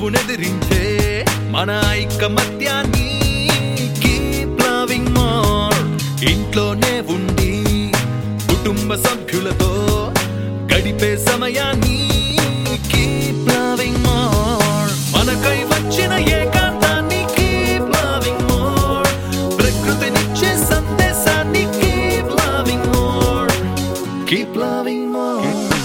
శత్రువునెదిరించే మన ఐకమత్యాన్ని keep loving more ఇంట్లోనే ఉండి కుటుంబ సభ్యులతో గడిపే సమయాన్ని కీప్ లవింగ్ మోర్ మనకై వచ్చిన ఏకాంతాన్ని కీప్ లవింగ్ మోర్ ప్రకృతినిచ్చే సందేశాన్ని keep loving more keep loving more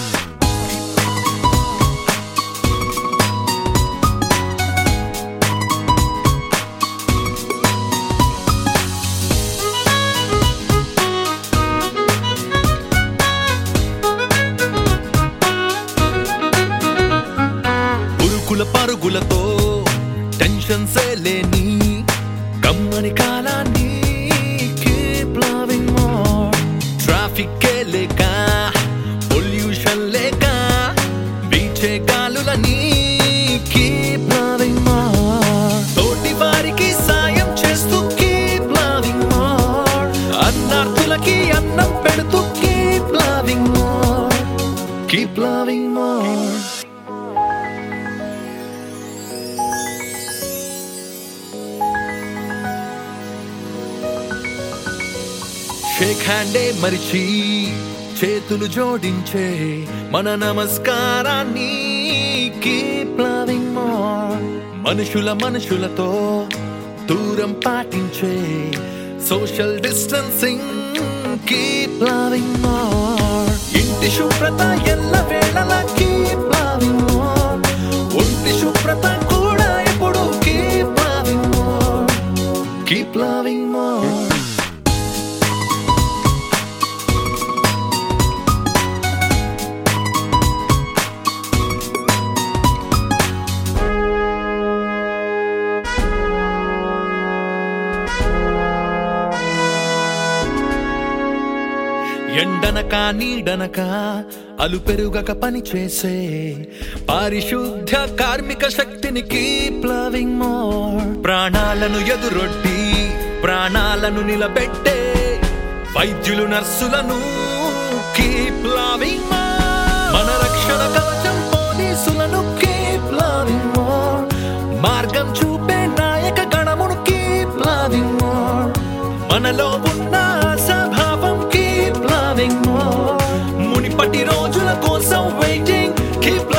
ఉరుకుల పరుగులతో టెన్షన్స్ లేని కమ్మని కాలాన్ని కీప్ లవింగ్ మోర్ ట్రాఫిక్ లేక పొల్యూషన్ లేక బీచే గాలులని కీప్ లవింగ్ మోర్ తోటి వారికి సాయం చేస్తూ కీప్ లవింగ్ మోర్ అన్నార్థులకి అన్నం పెడుతూ keep loving more keep loving more shake హ్యాండే మరిచి చేతులు జోడించే మన నమస్కారాన్ని కీప్ లవింగ్ మోర్ మనుషుల మనుషులతో దూరం పాటించే social distancing keep loving more ఇంటి శుభ్రత ఎల్ల వేళలా కీప్ లవింగ్ మోర్ ఒంటి శుభ్రత కూడా ఎప్పుడు keep loving more keep loving more ఎండనక నీడనక అలు పెరుగక పని చేసే పారిశుద్ధ కార్మిక శక్తిని కీప్ లవింగ్ మోర్ ప్రాణాలను ఎదురొడ్డి ప్రాణాలను నిలబెట్టే వైద్యులు నర్సులను కీప్ లవింగ్ మోర్ మన రక్షణ కవచం పోలీసులను కీప్ లవింగ్ మోర్ మార్గం చూపే నాయక గణమును కీప్ లవింగ్ మోర్ మనలో ఉన్న స్వభావం కీప్ లవింగ్ మోర్ మునిపటి రోజుల కోసం వెయిటింగ్ కీప్